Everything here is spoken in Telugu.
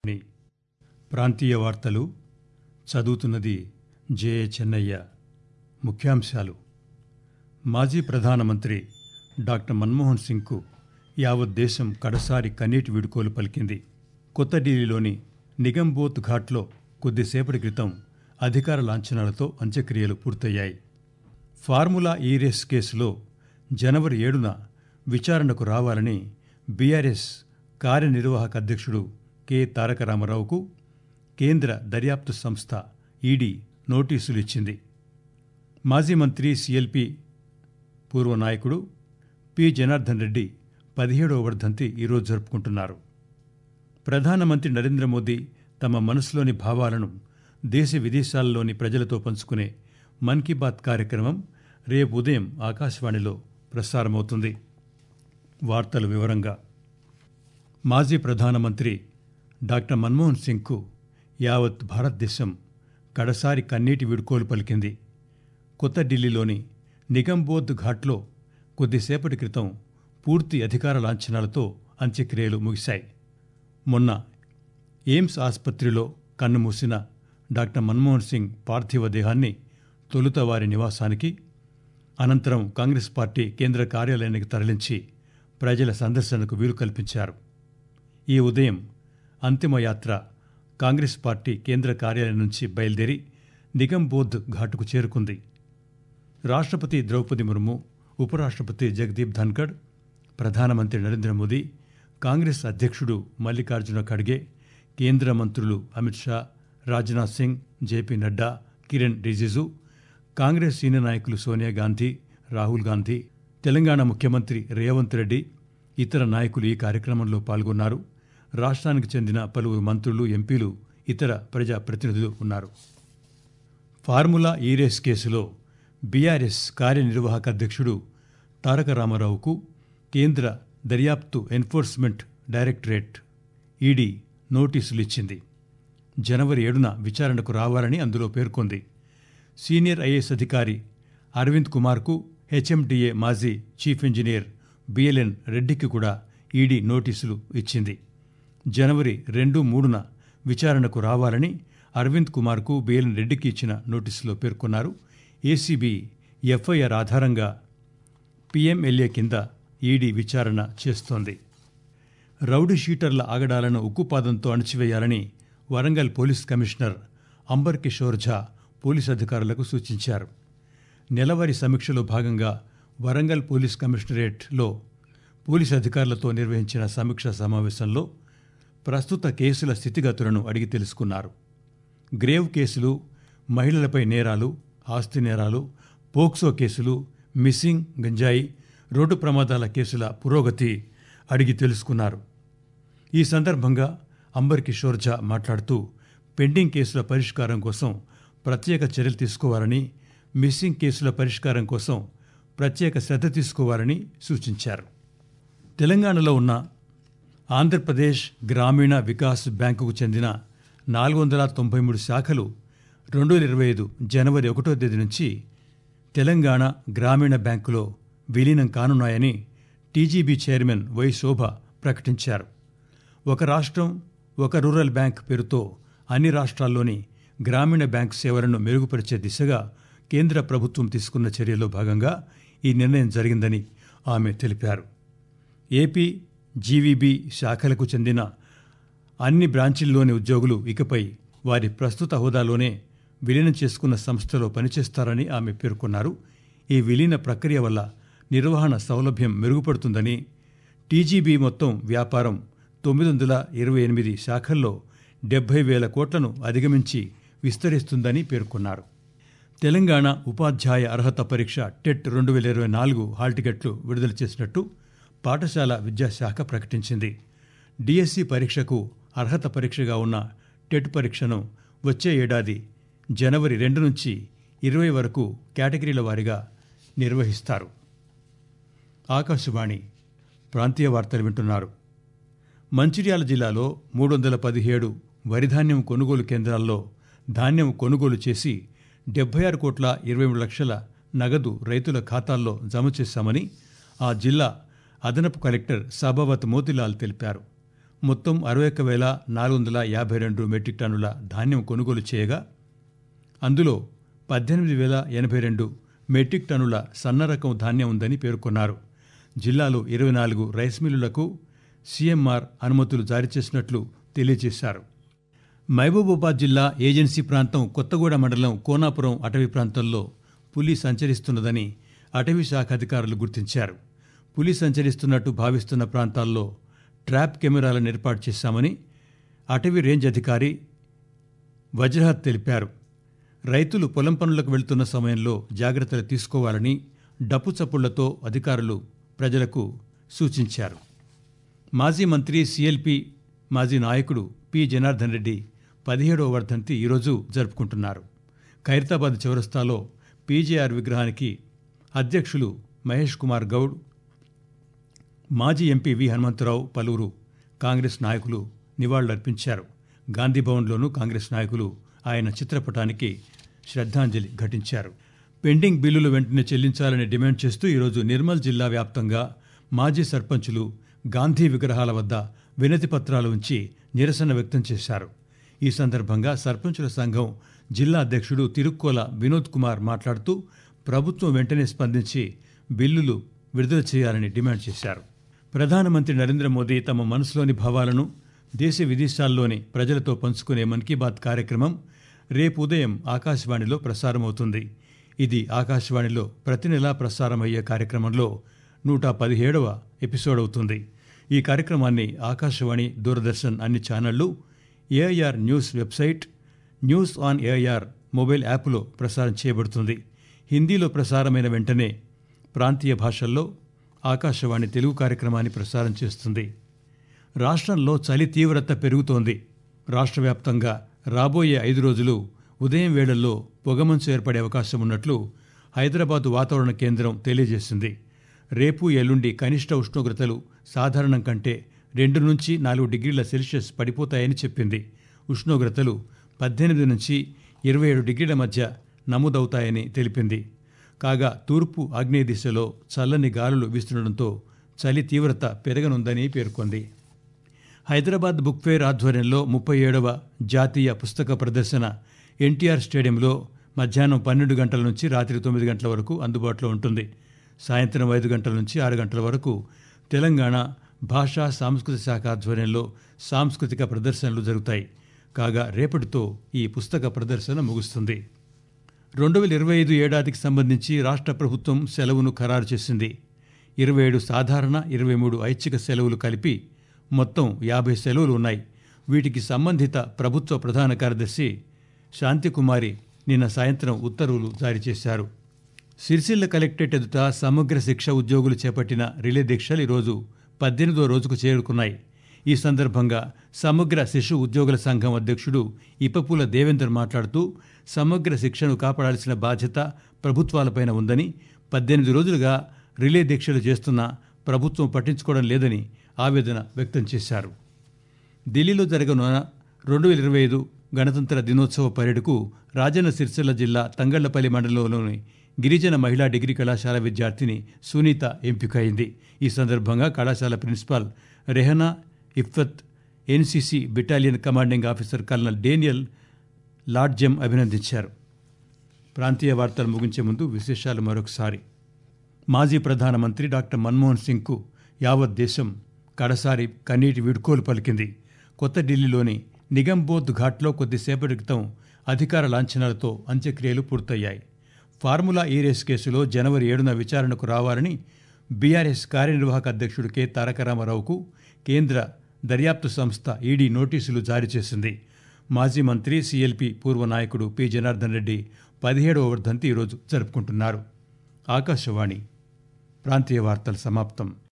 ని. ప్రాంతీయ వార్తలు చదువుతున్నది జే చెన్నయ్య ముఖ్యాంశాలు మాజీ ప్రధానమంత్రి డాక్టర్ మన్మోహన్ సింగ్కు యావత్ దేశం కడసారి కన్నీటి వీడుకోలు పలికింది కొత్త ఢిల్లీలోని నిగంబోత్ ఘాట్లో కొద్దిసేపటి క్రితం అధికార లాంఛనాలతో అంత్యక్రియలు పూర్తయ్యాయి ఫార్ములా ఈ రేస్ కేసులో జనవరి ఏడున విచారణకు రావాలని బీఆర్ఎస్ కార్యనిర్వాహక అధ్యక్షుడు కె తారక రామారావుకు కేంద్ర దర్యాప్తు సంస్థ ఈడీ నోటీసులు ఇచ్చింది మాజీ మంత్రి సిఎల్పి పూర్వ నాయకుడు పి జనార్దన్ రెడ్డి పదిహేడవ వర్ధంతి ఈరోజు జరుపుకుంటున్నారు ప్రధానమంత్రి నరేంద్ర మోదీ తమ మనసులోని భావాలను దేశ విదేశాల్లోని ప్రజలతో పంచుకునే మన్ కీ బాత్ కార్యక్రమం రేపు ఉదయం ఆకాశవాణిలో ప్రసారమవుతుంది వార్తల వివరంగా మాజీ ప్రధానమంత్రి డాక్టర్ మన్మోహన్ సింగ్కు యావత్ భారతదేశం కడసారి కన్నీటి వీడుకోలు పలికింది కొత్త ఢిల్లీలోని నిగంబోధ్ ఘాట్లో కొద్దిసేపటి క్రితం పూర్తి అధికార లాంఛనాలతో అంత్యక్రియలు ముగిశాయి మొన్న ఎయిమ్స్ ఆసుపత్రిలో కన్నుమూసిన డాక్టర్ మన్మోహన్ సింగ్ పార్థివ దేహాన్ని తొలుత వారి నివాసానికి అనంతరం కాంగ్రెస్ పార్టీ కేంద్ర కార్యాలయానికి తరలించి ప్రజల సందర్శనకు వీలు కల్పించారు ఈ ఉదయం అంతిమయాత్ర కాంగ్రెస్ పార్టీ కేంద్ర కార్యాలయం నుంచి బయలుదేరి నిగంబోధ్ ఘాటుకు చేరుకుంది రాష్ట్రపతి ద్రౌపది ముర్ము ఉపరాష్ట్రపతి జగదీప్ ధన్కడ్ ప్రధానమంత్రి నరేంద్ర మోదీ కాంగ్రెస్ అధ్యక్షుడు మల్లికార్జున ఖడ్గే కేంద్ర మంత్రులు అమిత్ షా రాజ్నాథ్ సింగ్ జేపీ నడ్డా కిరణ్ రిజిజు కాంగ్రెస్ సీనియర్ నాయకులు సోనియా గాంధీ రాహుల్ గాంధీ తెలంగాణ ముఖ్యమంత్రి రేవంత్ రెడ్డి ఇతర నాయకులు ఈ కార్యక్రమంలో పాల్గొన్నారు రాష్ట్రానికి చెందిన పలువురు మంత్రులు ఎంపీలు ఇతర ప్రజాప్రతినిధులు ఉన్నారు ఫార్ములా ఈ రేస్ కేసులో బీఆర్ఎస్ కార్యనిర్వాహక అధ్యక్షుడు తారక రామారావుకు కేంద్ర దర్యాప్తు ఎన్ఫోర్స్మెంట్ డైరెక్టరేట్ ఈడీ నోటీసులు ఇచ్చింది జనవరి ఏడున విచారణకు రావాలని అందులో పేర్కొంది సీనియర్ ఐఏఎస్ అధికారి అరవింద్ కుమార్కు హెచ్ఎండిఏ మాజీ చీఫ్ ఇంజనీర్ బిఎల్ఎన్ రెడ్డికి కూడా ఈడీ నోటీసులు ఇచ్చింది జనవరి రెండు మూడున విచారణకు రావాలని అరవింద్ కుమార్కు బిఎల్ఎన్ రెడ్డికి ఇచ్చిన నోటీసులో పేర్కొన్నారు ఏసీబీ ఎఫ్ఐఆర్ ఆధారంగా పీఎంఎల్ఏ కింద ఈడీ విచారణ చేస్తోంది రౌడీ షీటర్ల ఆగడాలను ఉక్కుపాదంతో అణచివేయాలని Warangal police commissioner Ambar Kishore Jha police అధికారులకు సూచించారు నెలవారీ సమీక్షలో భాగంగా వరంగల్ పోలీస్ కమిషనరేట్లో పోలీస్ అధికారులతో నిర్వహించిన సమీక్షా సమావేశంలో ప్రస్తుత కేసుల స్థితిగతులను అడిగి తెలుసుకున్నారు గ్రేవ్ కేసులు మహిళలపై నేరాలు ఆస్తి నేరాలు పోక్సో కేసులు మిస్సింగ్ గంజాయి రోడ్డు ప్రమాదాల కేసుల పురోగతి అడిగి తెలుసుకున్నారు ఈ సందర్భంగా అంబర్ కిషోర్ ఝా మాట్లాడుతూ పెండింగ్ కేసుల పరిష్కారం కోసం ప్రత్యేక చర్యలు తీసుకోవాలని మిస్సింగ్ కేసుల పరిష్కారం కోసం ప్రత్యేక శ్రద్ధ తీసుకోవాలని సూచించారు తెలంగాణలో ఉన్న ఆంధ్రప్రదేశ్ గ్రామీణ వికాస్ బ్యాంకుకు చెందిన నాలుగు వందల తొంభై మూడు శాఖలు రెండు వేల ఇరవై ఐదు జనవరి ఒకటో తేదీ నుంచి తెలంగాణ గ్రామీణ బ్యాంకులో విలీనం కానున్నాయని టీజీబీ చైర్మన్ వై శోభ ప్రకటించారు ఒక రాష్ట్రం ఒక రూరల్ బ్యాంక్ పేరుతో అన్ని రాష్ట్రాల్లోని గ్రామీణ బ్యాంక్ సేవలను మెరుగుపరిచే దిశగా కేంద్ర ప్రభుత్వం తీసుకున్న చర్యలో భాగంగా ఈ నిర్ణయం జరిగిందని ఆమె తెలిపారు ఏపీ జీవీబీ శాఖలకు చెందిన అన్ని బ్రాంచీల్లోని ఉద్యోగులు ఇకపై వారి ప్రస్తుత హోదాలోనే విలీనం చేసుకున్న సంస్థలో పనిచేస్తారని ఆమె పేర్కొన్నారు ఈ విలీన ప్రక్రియ వల్ల నిర్వహణ సౌలభ్యం మెరుగుపడుతుందని టీజీబీ మొత్తం వ్యాపారం తొమ్మిది వందల ఇరవై ఎనిమిది శాఖల్లో డెబ్బై వేల కోట్లను అధిగమించి విస్తరిస్తుందని పేర్కొన్నారు తెలంగాణ ఉపాధ్యాయ అర్హత పరీక్ష టెట్ రెండు వేల ఇరవై నాలుగు హాల్ టికెట్లు విడుదల చేసినట్టు పాఠశాల విద్యాశాఖ ప్రకటించింది డిఎస్సి పరీక్షకు అర్హత పరీక్షగా ఉన్న టెట్ పరీక్షను వచ్చే ఏడాది జనవరి రెండు నుంచి ఇరవై వరకు కేటగిరీల వారీగా నిర్వహిస్తారు ఆకాశవాణి ప్రాంతీయ వార్తలు వింటున్నారు మంచిర్యాల జిల్లాలో మూడు వందల పదిహేడు వరిధాన్యం కొనుగోలు కేంద్రాల్లో ధాన్యం కొనుగోలు చేసి డెబ్బై ఆరు కోట్ల ఇరవై మూడు లక్షల నగదు రైతుల ఖాతాల్లో జమ చేశామని ఆ జిల్లా అదనపు కలెక్టర్ సబావత్ మోతిలాల్ తెలిపారు మొత్తం అరవై ఒక్క వేల నాలుగు వందల యాభై రెండు మెట్రిక్ టన్నుల ధాన్యం కొనుగోలు చేయగా అందులో పద్దెనిమిది వేల ఎనభై రెండు మెట్రిక్ టన్నుల సన్న రకం ధాన్యం ఉందని పేర్కొన్నారు జిల్లాలో ఇరవై నాలుగు రైస్ మిల్లులకు సీఎంఆర్ అనుమతులు జారీ చేసినట్లు తెలియజేశారు మహబూబాబాద్ జిల్లా ఏజెన్సీ ప్రాంతం కొత్తగూడ మండలం కోనాపురం అటవీ ప్రాంతంలో పులి సంచరిస్తున్నదని అటవీ శాఖ అధికారులు గుర్తించారు పులి సంచరిస్తున్నట్టు భావిస్తున్న ప్రాంతాల్లో ట్రాప్ కెమెరాలను ఏర్పాటు చేశామని అటవీ రేంజ్ అధికారి వజ్రహత్ తెలిపారు రైతులు పొలం పనులకు వెళ్తున్న సమయంలో జాగ్రత్తలు తీసుకోవాలని డప్పు చప్పుళ్లతో అధికారులు ప్రజలకు సూచించారు మాజీ మంత్రి సిఎల్పి మాజీ నాయకుడు పి జనార్దన్ రెడ్డి పదిహేడవ వర్ధంతి ఈరోజు జరుపుకుంటున్నారు ఖైరతాబాద్ చౌరస్తాలో పీజేఆర్ విగ్రహానికి అధ్యక్షులు మహేష్ కుమార్ గౌడ్ మాజీ ఎంపీ వి హనుమంతరావు పలువురు కాంగ్రెస్ నాయకులు నివాళులర్పించారు గాంధీభవన్లోనూ కాంగ్రెస్ నాయకులు ఆయన చిత్రపటానికి శ్రద్ధాంజలి ఘటించారు పెండింగ్ బిల్లులు వెంటనే చెల్లించాలని డిమాండ్ చేస్తూ ఈరోజు నిర్మల్ జిల్లా వ్యాప్తంగా మాజీ సర్పంచులు గాంధీ విగ్రహాల వద్ద వినతి పత్రాలు ఉంచి నిరసన వ్యక్తం చేశారు ఈ సందర్భంగా సర్పంచుల సంఘం జిల్లా అధ్యక్షుడు తిరుక్కోల వినోద్ కుమార్ మాట్లాడుతూ ప్రభుత్వం వెంటనే స్పందించి బిల్లులు విడుదల చేయాలని డిమాండ్ చేశారు ప్రధానమంత్రి నరేంద్ర మోదీ తమ మనసులోని భావాలను దేశ విదేశాల్లోని ప్రజలతో పంచుకునే మన్ కీ బాత్ కార్యక్రమం రేపు ఉదయం ఆకాశవాణిలో ప్రసారమవుతుంది ఇది ఆకాశవాణిలో ప్రతి నెలా ప్రసారమయ్యే కార్యక్రమంలో నూట పదిహేడవ ఎపిసోడ్ అవుతుంది ఈ కార్యక్రమాన్ని ఆకాశవాణి దూరదర్శన్ అన్ని ఛానళ్లు AIR news website news on AIR mobile యాప్లో ప్రసారం చేయబడుతుంది హిందీలో ప్రసారమైన వెంటనే ప్రాంతీయ భాషల్లో ఆకాశవాణి తెలుగు కార్యక్రమాన్ని ప్రసారం చేస్తుంది రాష్ట్రంలో చలి తీవ్రత పెరుగుతోంది రాష్ట్ర వ్యాప్తంగా రాబోయే ఐదు రోజులు ఉదయం వేళల్లో పొగమంచు ఏర్పడే అవకాశం ఉన్నట్లు హైదరాబాద్ వాతావరణ కేంద్రం తెలియజేసింది రేపు ఎల్లుండి కనిష్ట ఉష్ణోగ్రతలు సాధారణం కంటే రెండు నుంచి నాలుగు డిగ్రీల సెల్సియస్ పడిపోతాయని చెప్పింది ఉష్ణోగ్రతలు పద్దెనిమిది నుంచి ఇరవై ఏడు డిగ్రీల మధ్య నమోదవుతాయని తెలిపింది కాగా తూర్పు ఆగ్నేయ దిశలో చల్లని గాలులు వీస్తుండటంతో చలి తీవ్రత పెరగనుందని పేర్కొంది హైదరాబాద్ బుక్ ఫేర్ ఆధ్వర్యంలో ముప్పై ఏడవ జాతీయ పుస్తక ప్రదర్శన ఎన్టీఆర్ స్టేడియంలో మధ్యాహ్నం పన్నెండు గంటల నుంచి రాత్రి తొమ్మిది గంటల వరకు అందుబాటులో ఉంటుంది సాయంత్రం ఐదు గంటల నుంచి ఆరు గంటల వరకు తెలంగాణ భాషా సాంస్కృతిక శాఖ ఆధ్వర్యంలో సాంస్కృతిక ప్రదర్శనలు జరుగుతాయి కాగా రేపటితో ఈ పుస్తక ప్రదర్శన ముగుస్తుంది రెండు వేల ఇరవై ఐదు ఏడాదికి సంబంధించి రాష్ట్ర ప్రభుత్వం సెలవును ఖరారు చేసింది ఇరవై ఏడు సాధారణ ఇరవై మూడు ఐచ్ఛిక సెలవులు కలిపి మొత్తం యాభై సెలవులు ఉన్నాయి వీటికి సంబంధిత ప్రభుత్వ ప్రధాన కార్యదర్శి శాంతికుమారి నిన్న సాయంత్రం ఉత్తర్వులు జారీ చేశారు సిరిసిల్ల కలెక్టరేట్ ఎదుట సమగ్ర శిక్ష ఉద్యోగులు చేపట్టిన రిలే దీక్షలు ఈరోజు పద్దెనిమిదో రోజుకు చేరుకున్నాయి ఈ సందర్భంగా సమగ్ర శిశు ఉద్యోగుల సంఘం అధ్యక్షుడు ఇప్పపుల దేవేందర్ మాట్లాడుతూ సమగ్ర శిక్షను కాపాడాల్సిన బాధ్యత ప్రభుత్వాలపైన ఉందని పద్దెనిమిది రోజులుగా రిలే దీక్షలు చేస్తున్నా ప్రభుత్వం పట్టించుకోవడం లేదని ఆవేదన వ్యక్తం చేశారు ఢిల్లీలో జరగనున్న రెండు వేల ఇరవై ఐదు గణతంత్ర దినోత్సవ పరేడ్కు రాజన్న సిరిసిల్ల జిల్లా తంగళ్లపల్లి మండలంలోని గిరిజన మహిళా డిగ్రీ కళాశాల విద్యార్థిని సునీత ఎంపికైంది ఈ సందర్భంగా కళాశాల principal Rehana Iffat NCC battalion commanding officer colonel Daniel లాడ్జెమ్ అభినందించారు ప్రాంతీయ వార్తలు ముగించే ముందు విశేషాలు మరొకసారి మాజీ ప్రధానమంత్రి డాక్టర్ మన్మోహన్ సింగ్కు యావత్ దేశం కడసారి కన్నీటి వీడ్కోలు పలికింది కొత్త ఢిల్లీలోని నిగంబోధ్ ఘాట్లో కొద్దిసేపటి క్రితం అధికార లాంఛనాలతో అంత్యక్రియలు పూర్తయ్యాయి ఫార్ములా ఈ రేస్ కేసులో జనవరి ఏడున విచారణకు రావాలని బీఆర్ఎస్ కార్యనిర్వాహక అధ్యక్షుడు కె తారక రామారావుకు కేంద్ర దర్యాప్తు సంస్థ ఈడీ నోటీసులు జారీ చేసింది మాజీ మంత్రి సీఎల్పీ పూర్వ నాయకుడు పి జనార్దన్ రెడ్డి పదిహేడవ వర్ధంతి ఈరోజు జరుపుకుంటున్నారు ఆకాశవాణి ప్రాంతీయ వార్తలు సమాప్తం